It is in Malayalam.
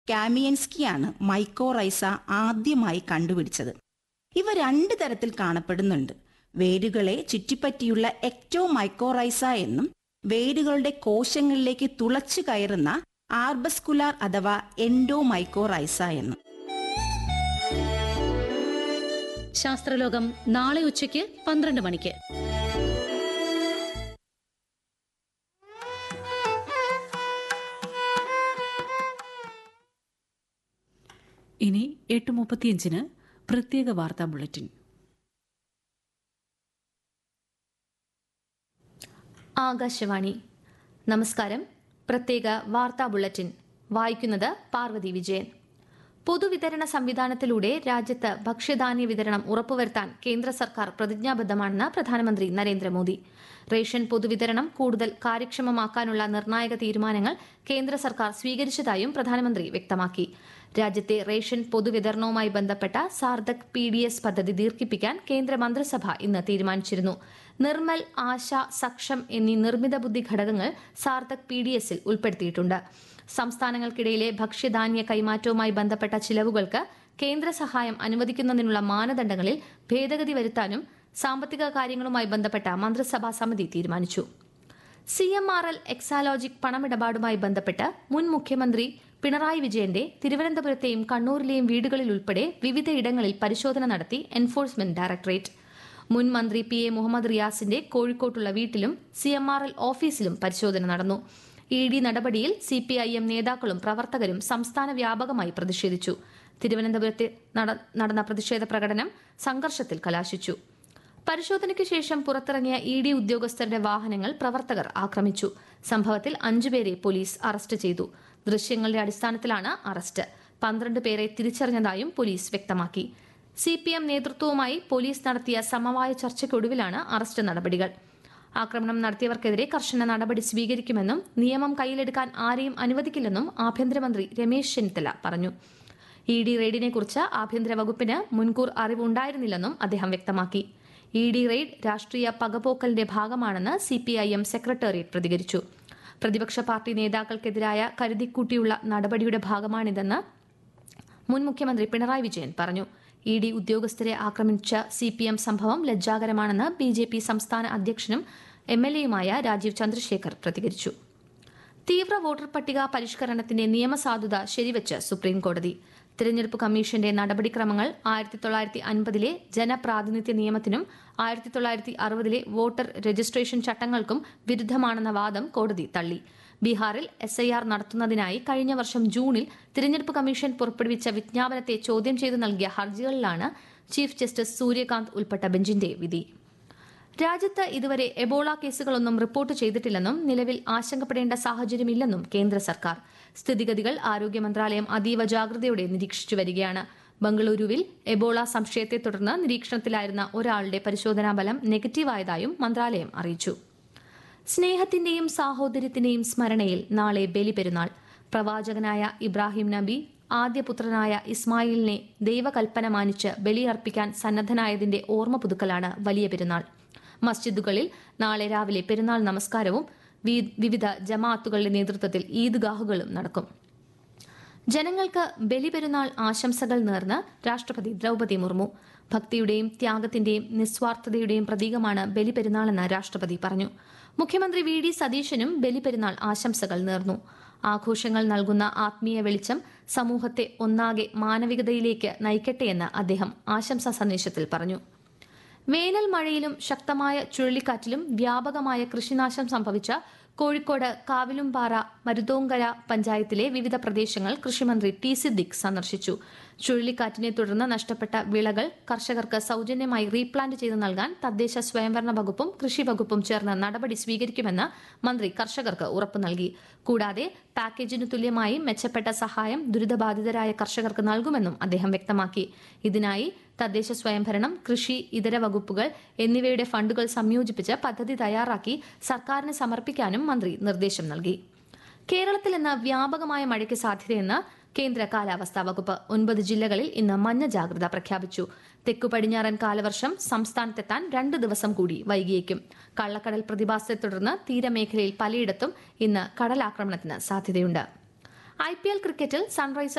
കാമിയൻസ്കിയാണ് മൈക്കോറൈസ ആദ്യമായി കണ്ടുപിടിച്ചത് ഇവ രണ്ട് തരത്തിൽ കാണപ്പെടുന്നുണ്ട് വേരുകളെ ചുറ്റിപ്പറ്റിയുള്ള എക്ടോ മൈക്കോറൈസ എന്നും വേരുകളുടെ കോശങ്ങളിലേക്ക് തുളച്ചു കയറുന്ന ആർബസ്കുലാർ അഥവാ എൻഡോ മൈക്കോറൈസ എന്നും ശാസ്ത്രലോകം നാളെ ഉച്ചയ്ക്ക് പന്ത്രണ്ട് മണിക്ക് ഇനി എട്ട് മുപ്പത്തിയഞ്ചിന് പ്രത്യേക വാർത്താ ബുള്ളറ്റിൻ ആകാശവാണി നമസ്കാരം പ്രത്യേക വാർത്താ ബുള്ളറ്റിൻ വായിക്കുന്നത് പാർവതി വിജയൻ പൊതുവിതരണ സംവിധാനത്തിലൂടെ രാജ്യത്ത് ഭക്ഷ്യധാന്യ വിതരണം ഉറപ്പുവരുത്താൻ കേന്ദ്ര സർക്കാർ പ്രതിജ്ഞാബദ്ധമാണെന്ന് പ്രധാനമന്ത്രി നരേന്ദ്രമോദി റേഷൻ പൊതുവിതരണം കൂടുതൽ കാര്യക്ഷമമാക്കാനുള്ള നിർണായക തീരുമാനങ്ങൾ കേന്ദ്ര സർക്കാർ സ്വീകരിച്ചതായും പ്രധാനമന്ത്രി വ്യക്തമാക്കി രാജ്യത്തെ റേഷൻ പൊതുവിതരണവുമായി ബന്ധപ്പെട്ട സാർദക് പി ഡി എസ് പദ്ധതി ദീർഘിപ്പിക്കാൻ കേന്ദ്ര മന്ത്രിസഭ ഇന്ന് തീരുമാനിച്ചിരുന്നു നിർമ്മൽ ആശ സക്ഷം എന്നീ നിർമ്മിത ബുദ്ധി ഘടകങ്ങൾ സാർദക് പി ഡി എസിൽ ഉൾപ്പെടുത്തിയിട്ടുണ്ട് സംസ്ഥാനങ്ങൾക്കിടയിലെ ഭക്ഷ്യധാന്യ കൈമാറ്റവുമായി ബന്ധപ്പെട്ട ചിലവുകൾക്ക് കേന്ദ്ര സഹായം അനുവദിക്കുന്നതിനുള്ള മാനദണ്ഡങ്ങളിൽ ഭേദഗതി വരുത്താനും സാമ്പത്തിക കാര്യങ്ങളുമായി ബന്ധപ്പെട്ട മന്ത്രിസഭാ സമിതി തീരുമാനിച്ചു C M R L Exalogic പണമിടപാടുമായി ബന്ധപ്പെട്ട് മുൻ മുഖ്യമന്ത്രി പിണറായി വിജയന്റെ തിരുവനന്തപുരത്തെയും കണ്ണൂരിലെയും വീടുകളിൽ ഉൾപ്പെടെ വിവിധയിടങ്ങളിൽ പരിശോധന നടത്തി എൻഫോഴ്സ്മെന്റ് ഡയറക്ടറേറ്റ് മുൻ മന്ത്രി പി എ മുഹമ്മദ് റിയാസിന്റെ കോഴിക്കോട്ടുള്ള വീട്ടിലും സി എം ആർ എൽ ഓഫീസിലും പരിശോധന നടന്നു ഇ ഡി നടപടിയിൽ സി പി ഐ എം നേതാക്കളും പ്രവർത്തകരും സംസ്ഥാന വ്യാപകമായി പ്രതിഷേധിച്ചു തിരുവനന്തപുരത്ത് നട- നടന്ന പ്രതിഷേധ പ്രകടനം സംഘർഷത്തിൽ കലാശിച്ചു പരിശോധനയ്ക്ക് ശേഷം പുറത്തിറങ്ങിയ ഇ ഡി ഉദ്യോഗസ്ഥരുടെ വാഹനങ്ങൾ പ്രവർത്തകർ ആക്രമിച്ചു സംഭവത്തിൽ അഞ്ചുപേരെ പോലീസ് അറസ്റ്റ് ചെയ്തു ദൃശ്യങ്ങളുടെ അടിസ്ഥാനത്തിലാണ് അറസ്റ്റ് പന്ത്രണ്ട് പേരെ തിരിച്ചറിഞ്ഞതായും പോലീസ് വ്യക്തമാക്കി സി പി എം നേതൃത്വവുമായി പോലീസ് നടത്തിയ സമവായ ചർച്ചയ്ക്കൊടുവിലാണ് അറസ്റ്റ് നടപടികൾ ആക്രമണം നടത്തിയവർക്കെതിരെ കർശന നടപടി സ്വീകരിക്കുമെന്നും നിയമം കയ്യിലെടുക്കാൻ ആരെയും അനുവദിക്കില്ലെന്നും ആഭ്യന്തരമന്ത്രി രമേശ് ചെന്നിത്തല പറഞ്ഞു ഇ ഡി റെയ്ഡിനെക്കുറിച്ച് ആഭ്യന്തര വകുപ്പിന് മുൻകൂർ അറിവുണ്ടായിരുന്നില്ലെന്നും അദ്ദേഹം വ്യക്തമാക്കി ഇ ഡി റെയ്ഡ് രാഷ്ട്രീയ പകപോക്കലിന്റെ ഭാഗമാണെന്ന് C P I M secretariat പ്രതികരിച്ചു പ്രതിപക്ഷ പാർട്ടി നേതാക്കൾക്കെതിരായ കരുതിക്കൂട്ടിയുള്ള നടപടിയുടെ ഭാഗമാണിതെന്ന് മുൻ മുഖ്യമന്ത്രി പിണറായി വിജയൻ പറഞ്ഞു ഇ ഡി ഉദ്യോഗസ്ഥരെ ആക്രമിച്ച സി പി എം സംഭവം ലജ്ജാകരമാണെന്ന് ബി ജെ പി സംസ്ഥാന അധ്യക്ഷനും എം എൽ എയുമായ രാജീവ് ചന്ദ്രശേഖർ പ്രതികരിച്ചു തീവ്ര വോട്ടർ പട്ടിക പരിഷ്കരണത്തിന്റെ നിയമസാധുത ശരിവച്ച് സുപ്രീം കോടതി തിരഞ്ഞെടുപ്പ് കമ്മീഷന്റെ നടപടിക്രമങ്ങൾ ആയിരത്തി തൊള്ളായിരത്തി അൻപതിലെ ജനപ്രാതിനിധ്യ നിയമത്തിനും ആയിരത്തി തൊള്ളായിരത്തി അറുപതിലെ വോട്ടർ രജിസ്ട്രേഷൻ ചട്ടങ്ങൾക്കും വിരുദ്ധമാണെന്ന വാദം കോടതി തള്ളി ബീഹാറിൽ എസ് ഐ ആർ നടത്തുന്നതിനായി കഴിഞ്ഞ വർഷം ജൂണിൽ തിരഞ്ഞെടുപ്പ് കമ്മീഷൻ പുറപ്പെടുവിച്ച വിജ്ഞാപനത്തെ ചോദ്യം ചെയ്തു നൽകിയ ഹർജികളിലാണ് ചീഫ് ജസ്റ്റിസ് സൂര്യകാന്ത് ഉൾപ്പെട്ട ബെഞ്ചിന്റെ വിധി രാജ്യത്ത് ഇതുവരെ എബോള കേസുകളൊന്നും റിപ്പോർട്ട് ചെയ്തിട്ടില്ലെന്നും നിലവിൽ ആശങ്കപ്പെടേണ്ട സാഹചര്യമില്ലെന്നും കേന്ദ്ര സർക്കാർ സ്ഥിതിഗതികൾ ആരോഗ്യ മന്ത്രാലയം അതീവ ജാഗ്രതയോടെ നിരീക്ഷിച്ചു വരികയാണ് ബംഗളൂരുവിൽ എബോള സംശയത്തെ തുടർന്ന് നിരീക്ഷണത്തിലായിരുന്ന ഒരാളുടെ പരിശോധനാ ഫലം നെഗറ്റീവായതായും മന്ത്രാലയം അറിയിച്ചു സ്നേഹത്തിന്റെയും സാഹോദര്യത്തിന്റെയും സ്മരണയിൽ നാളെ ബലിപെരുന്നാൾ പ്രവാചകനായ ഇബ്രാഹിം നബി ആദ്യപുത്രനായ ഇസ്മായിലിനെ ദൈവകൽപ്പന മാനിച്ച് ബലിയർപ്പിക്കാൻ സന്നദ്ധനായതിന്റെ ഓർമ്മ പുതുക്കലാണ് വലിയ പെരുന്നാൾ മസ്ജിദുകളിൽ നാളെ രാവിലെ പെരുന്നാൾ നമസ്കാരവും വി- വിവിധ ജമാഅത്തുകളുടെ നേതൃത്വത്തിൽ ഈദ്ഗാഹുകളും നടക്കും ജനങ്ങൾക്ക് ബലിപെരുന്നാൾ ആശംസകൾ നേർന്ന് രാഷ്ട്രപതി ദ്രൗപദി മുർമു ഭക്തിയുടെയും ത്യാഗത്തിന്റെയും നിസ്വാർത്ഥതയുടെയും പ്രതീകമാണ് ബലിപെരുന്നാളെന്ന് രാഷ്ട്രപതി പറഞ്ഞു മുഖ്യമന്ത്രി വി ഡി സതീശനും ബലിപെരുന്നാൾ ആശംസകൾ നേർന്നു ആഘോഷങ്ങൾ നൽകുന്ന ആത്മീയ വെളിച്ചം സമൂഹത്തെ ഒന്നാകെ മാനവികതയിലേക്ക് നയിക്കട്ടെയെന്ന് അദ്ദേഹം ആശംസാ സന്ദേശത്തിൽ പറഞ്ഞു വേനൽ മഴയിലും ശക്തമായ ചുഴലിക്കാറ്റിലും വ്യാപകമായ കൃഷിനാശം സംഭവിച്ച കോഴിക്കോട് കാവിലുംപാറ മരുതോങ്കര പഞ്ചായത്തിലെ വിവിധ പ്രദേശങ്ങൾ കൃഷിമന്ത്രി ടി സിദ്ദിഖ് സന്ദർശിച്ചു ചുഴലിക്കാറ്റിനെ തുടർന്ന് നഷ്ടപ്പെട്ട വിളകൾ കർഷകർക്ക് സൌജന്യമായി റീപ്ലാന്റ് ചെയ്ത് നൽകാൻ തദ്ദേശ സ്വയംഭരണ വകുപ്പും കൃഷി വകുപ്പും ചേർന്ന് നടപടി സ്വീകരിക്കുമെന്ന് മന്ത്രി കർഷകർക്ക് ഉറപ്പു നൽകി കൂടാതെ പാക്കേജിന് തുല്യമായി മെച്ചപ്പെട്ട സഹായം ദുരിതബാധിതരായ കർഷകർക്ക് നൽകുമെന്നും അദ്ദേഹം വ്യക്തമാക്കി ഇതിനായി തദ്ദേശ സ്വയംഭരണം കൃഷി ഇതര വകുപ്പുകൾ എന്നിവയുടെ ഫണ്ടുകൾ സംയോജിപ്പിച്ച് പദ്ധതി തയ്യാറാക്കി സർക്കാരിന് സമർപ്പിക്കാനും മന്ത്രി നിർദ്ദേശം നൽകി കേരളത്തിൽ ഇന്ന് വ്യാപകമായ മഴയ്ക്ക് സാധ്യതയെന്ന് കേന്ദ്ര കാലാവസ്ഥാ വകുപ്പ് ഒൻപത് ജില്ലകളിൽ ഇന്ന് മഞ്ഞ ജാഗ്രത പ്രഖ്യാപിച്ചു തെക്കു പടിഞ്ഞാറൻ കാലവർഷം സംസ്ഥാനത്തെത്താൻ രണ്ട് ദിവസം കൂടി വൈകിയേക്കും കള്ളക്കടൽ പ്രതിഭാസത്തെ തുടർന്ന് തീരമേഖലയിൽ പലയിടത്തും ഇന്ന് കടലാക്രമണത്തിന് സാധ്യതയുണ്ട് ഐ പി എൽ ക്രിക്കറ്റിൽ സൺറൈസേഴ്സ്